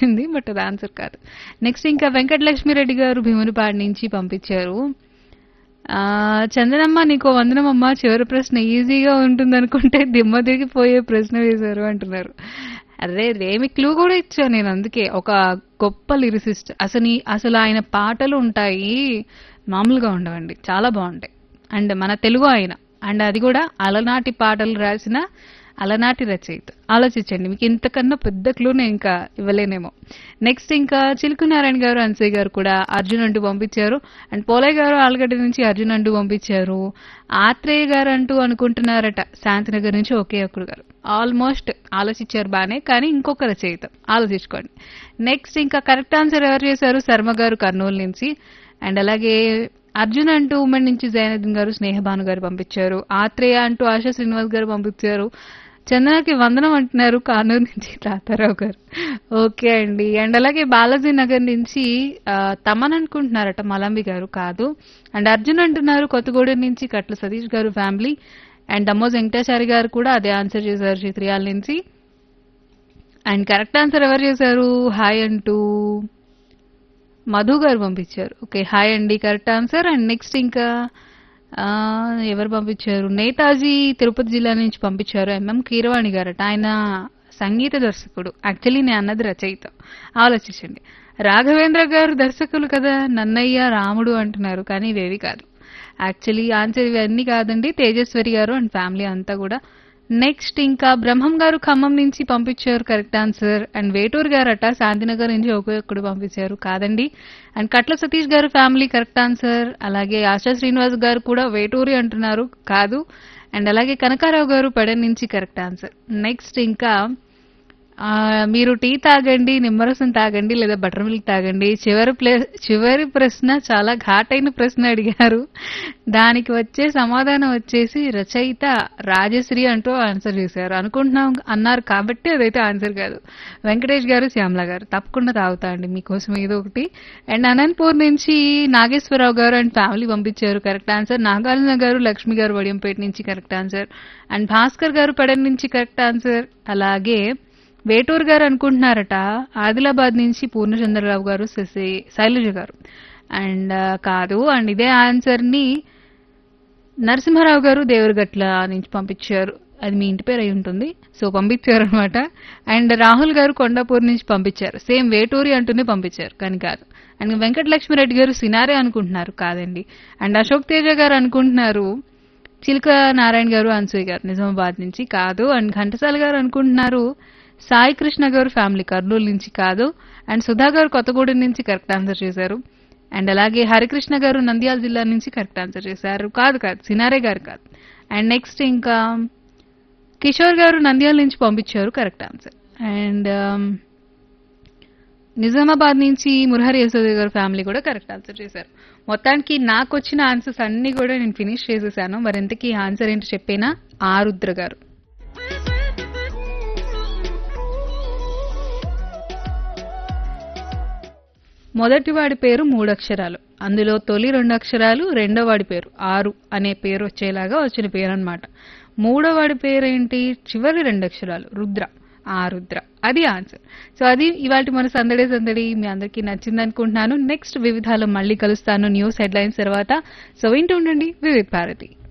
వచ్చింది బట్ అది ఆన్సర్ కాదు నెక్స్ట్ ఇంకా వెంకటలక్ష్మిరెడ్డి గారు భీమునిపాడు నుంచి పంపించారు ఆ, చందనమ్మ నీకు వందనమమ్మ చివరి ప్రశ్న ఈజీగా ఉంటుందనుకుంటే దిమ్మ దిగిపోయే ప్రశ్న వేశారు అంటున్నారు అరే రేమి క్లూ కూడా ఇచ్చాను నేను అందుకే ఒక గొప్ప లిరిసిస్ట్ అసలు ఈ- అసలు ఆయన పాటలు ఉంటాయి మామూలుగా ఉండవండి చాలా బాగుంటాయి అండ్ మన తెలుగు ఆయన అండ్ అది కూడా అలనాటి పాటలు రాసిన అలనాటి రచయిత ఆలోచించండి మీకు ఇంతకన్నా పెద్ద క్లూ నేను ఇంకా ఇవ్వలేనేమో నెక్స్ట్ ఇంకా చిలుకు నారాయణ గారు అన్సయ్య గారు కూడా అర్జున్ అంటూ పంపించారు అండ్ పోలయ్య గారు ఆలగడ్డ నుంచి అర్జున్ అంటూ పంపించారు ఆత్రేయ గారు అంటూ అనుకుంటున్నారట శాంతినగర్ నుంచి ఒకే ఒక్కడు గారు ఆల్మోస్ట్ ఆలోచించారు బానే కానీ ఇంకొక రచయిత ఆలోచించుకోండి నెక్స్ట్ ఇంకా కరెక్ట్ ఆన్సర్ ఎవరు చేశారు శర్మ గారు కర్నూలు నుంచి అండ్ అలాగే అర్జున్ అంటూ ఉమెన్ నుంచి జైనద్దీన్ గారు స్నేహభాను గారు పంపించారు ఆత్రేయ అంటూ ఆశా శ్రీనివాస్ గారు పంపించారు చందనకి వందనం అంటున్నారు కానూరు నుంచి తాతారావు గారు ఓకే అండి అండ్ అలాగే బాలాజీ నగర్ నుంచి ఆ, తమన్ అనుకుంటున్నారట మలంబి గారు కాదు అండ్ అర్జున్ అంటున్నారు కొత్తగూడెం నుంచి కట్ల సతీష్ గారు ఫ్యామిలీ అండ్ దమ్మోజ్ వెంకటాచారి గారు కూడా అదే ఆన్సర్ చేశారు చిత్రియాల నుంచి అండ్ కరెక్ట్ ఆన్సర్ ఎవరు చేశారు హాయ్ అంటూ మధు గారు పంపించారు ఓకే హాయ్ అండి కరెక్ట్ ఆన్సర్ అండ్ నెక్స్ట్ ఇంకా ఆ, ఎవరు పంపించారు నేతాజీ తిరుపతి జిల్లా నుంచి పంపించారు ఎంఎం కీరవాణి గారట ఆయన సంగీత దర్శకుడు యాక్చువల్లీ నేను అన్నది రచయిత ఆలోచించండి రాఘవేంద్ర గారు దర్శకులు కదా నన్నయ్య రాముడు అంటున్నారు కానీ ఇవేవి కాదు యాక్చువల్లీ ఆన్సర్ ఇవన్నీ కాదండి తేజస్వరి గారు అండ్ ఫ్యామిలీ అంతా కూడా నెక్స్ట్ ఇంకా బ్రహ్మం గారు ఖమ్మం నుంచి పంపించారు కరెక్ట్ ఆన్సర్ అండ్ వేటూరు గారు అట శాంతినగర్ నుంచి ఒకే ఒక్కడు పంపించారు కాదండి అండ్ కట్ల సతీష్ గారు ఫ్యామిలీ కరెక్ట్ ఆన్సర్ అలాగే ఆశా శ్రీనివాస్ గారు కూడా వేటూరి అంటున్నారు కాదు అండ్ అలాగే కనకారావు గారు పెడన్ నుంచి కరెక్ట్ ఆన్సర్ నెక్స్ట్ ఇంకా ఆ, మీరు టీ తాగండి నిమ్మరసం తాగండి లేదా బటర్ మిల్క్ తాగండి చివరి ప్లే చివరి ప్రశ్న చాలా ఘాటైన ప్రశ్న అడిగారు దానికి వచ్చే సమాధానం వచ్చేసి రచయిత రాజశ్రీ అంటూ ఆన్సర్ చేశారు అనుకుంటున్నాం అన్నారు కాబట్టి అదైతే ఆన్సర్ కాదు వెంకటేష్ గారు శ్యామల గారు తప్పకుండా తాగుతా అండి మీకోసం ఏదో ఒకటి అండ్ అనంతపూర్ నుంచి నాగేశ్వరరావు గారు అండ్ ఫ్యామిలీ పంపించారు కరెక్ట్ ఆన్సర్ నాగార్జున గారు లక్ష్మి గారు వడియంపేట నుంచి కరెక్ట్ ఆన్సర్ అండ్ భాస్కర్ గారు పడన్ నుంచి కరెక్ట్ ఆన్సర్ అలాగే వేటూరు గారు అనుకుంటున్నారట ఆదిలాబాద్ నుంచి పూర్ణచంద్రరావు గారు శశి శైలజ గారు అండ్ ఆ, కాదు అండ్ ఇదే ఆన్సర్ ని నరసింహారావు గారు దేవరగట్ల నుంచి పంపించారు అది మీ ఇంటి పేరు అయి ఉంటుంది సో పంపించారు అనమాట అండ్ రాహుల్ గారు కొండాపూర్ నుంచి పంపించారు సేమ్ వేటూరి అంటూనే పంపించారు కానీ కాదు అండ్ వెంకటలక్ష్మిరెడ్డి గారు సినారే అనుకుంటున్నారు కాదండి అండ్ అశోక్ తేజ గారు అనుకుంటున్నారు చిలుక నారాయణ గారు అన్సూయ గారు నిజామాబాద్ నుంచి కాదు అండ్ ఘంటసాల గారు అనుకుంటున్నారు సాయి కృష్ణ గారు ఫ్యామిలీ కర్నూలు నుంచి కాదు అండ్ సుధా గారు కొత్తగూడెం నుంచి కరెక్ట్ ఆన్సర్ చేశారు అండ్ అలాగే హరికృష్ణ గారు నంద్యాల జిల్లా నుంచి కరెక్ట్ ఆన్సర్ చేశారు కాదు కాదు సినారే గారు కాదు అండ్ నెక్స్ట్ ఇంకా కిషోర్ గారు నంద్యాల నుంచి పంపించారు కరెక్ట్ ఆన్సర్ అండ్ నిజామాబాద్ నుంచి మురహరి యశోద గారు ఫ్యామిలీ కూడా కరెక్ట్ ఆన్సర్ చేశారు మొత్తానికి నాకు వచ్చిన ఆన్సర్స్ అన్ని కూడా నేను ఫినిష్ చేసేసాను మరి ఇంతకీ ఆన్సర్ ఏంటో చెప్పేనా ఆరుద్ర గారు మొదటి వాడి పేరు మూడు అక్షరాలు అందులో తొలి రెండు అక్షరాలు రెండో వాడి పేరు ఆరు అనే పేరు వచ్చేలాగా వచ్చిన పేరు అనమాట మూడో వాడి పేరు ఏంటి చివరి రెండు అక్షరాలు రుద్ర ఆ రుద్ర అది ఆన్సర్ సో అది ఇవాళ మన సందడి సందడి మీ అందరికీ నచ్చింది అనుకుంటున్నాను నెక్స్ట్ వివిధాలు మళ్ళీ కలుస్తాను న్యూస్ హెడ్లైన్స్ తర్వాత సో వింటూ ఉండండి వివిధ భారతి